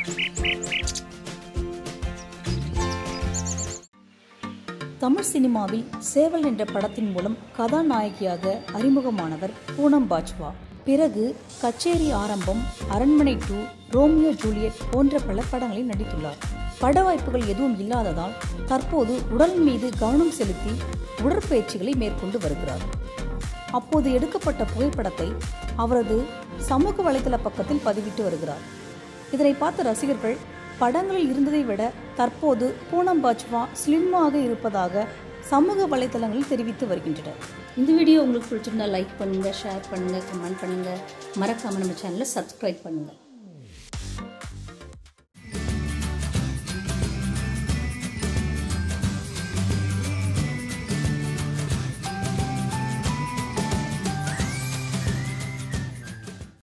தமிழ் சினிமாவில் சேவல் என்ற படத்தின் மூலம் கதாநாயகியாக அறிமுகமானவர் பூனம் பாஜ்வா பிறகு கச்சேரி ஆரம்பம் அரண்மனை டூ ரோமியோ ஜூலியட் போன்ற பல படங்களில் நடித்துள்ளார் பட வாய்ப்புகள் எதுவும் இல்லாததால் தற்போது உடல் மீது கவனம் செலுத்தி உடற்பயிற்சிகளை மேற்கொண்டு வருகிறார் அப்போது எடுக்கப்பட்ட புகைப்படத்தை அவரது சமூக வலைதள பக்கத்தில் பதிவிட்டு வருகிறார் இதனை பார்த்த ரசிகர்கள் படங்களில் இருந்ததை விட தற்போது பூனம் பாஜ்வா ஸ்லிம்மாக இருப்பதாக சமூக வலைதளங்களில் தெரிவித்து வருகின்றனர் இந்த வீடியோ உங்களுக்கு பிடிச்சிருந்தா லைக் பண்ணுங்க ஷேர் பண்ணுங்க கமெண்ட் பண்ணுங்க மறக்காம நம்ம சேனலை சப்ஸ்கிரைப் பண்ணுங்க